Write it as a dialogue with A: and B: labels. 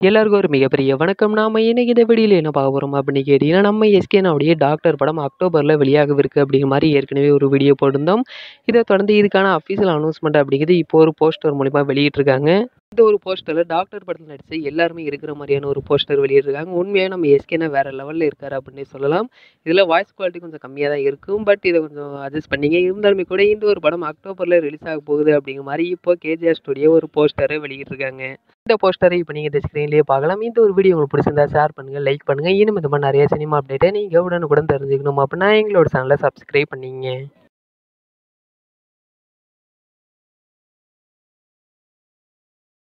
A: எல்லாருக்கும் ஒரு மிகப்பெரிய வணக்கம். நாம இன்னைக்கு இந்த வீடியோல என்ன பார்க்க போறோம் அப்படின்னு கேட்டீங்கன்னா, நம்ம எஸ்கேனாவுடைய டாக்டர் படம் அக்டோபர்ல வெளியாகவிருக்கு அப்படிங்கிற மாரி ஏற்கனவே ஒரு வீடியோ போட்டிருந்தோம். இத தொடர்ந்து இதுக்கான அஃபிஷியல் அனௌன்ஸ்மென்ட் அப்படிங்கிறது இப்போ ஒரு போஸ்டர் மூலியமா வெளியிட்டிருக்காங்க. இந்த ஒரு போஸ்டர்ல டாக்டர் படத்துல நடிச்ச எல்லாருமே இருக்கிற மாரியான ஒரு போஸ்டர் வெளியிட்டிருக்காங்க. உண்மையாவே நம்ம எஸ்கேனா வேற லெவல்ல இருக்காரு அப்படின்னே சொல்லலாம். இதுல வாய்ஸ் குவாலிட்டி கொஞ்சம் கம்மியா தான் இருக்கும். பட் இத கொஞ்சம் அட்ஜஸ்ட் பண்ணீங்க. இருந்தாலுமே கூட இந்த ஒரு படம் அக்டோபர்ல ரிலீஸ் ஆக போகுது அப்படிங்கிற மாரி இப்போ கேஜிஆர் ஸ்டுடியோ ஒரு போஸ்டர வெளியிட்டிருக்காங்க. இந்த போஸ்டரை இப்ப நீங்க இந்த ஸ்க்ரீன்லயே பார்க்கலாம். இந்த ஒரு வீடியோ உங்களுக்கு பிடிச்சிருந்தா ஷேர் பண்ணுங்க, லைக் பண்ணுங்க. இன்னும் இந்த மாரி நெறைய சினிமா அப்டேட்ட நீங்க உடனுக்குடன் தெரிஞ்சுக்கணும் அப்படின்னா எங்களோட சேனல சப்ஸ்கிரைப் பண்ணிக்கங்க.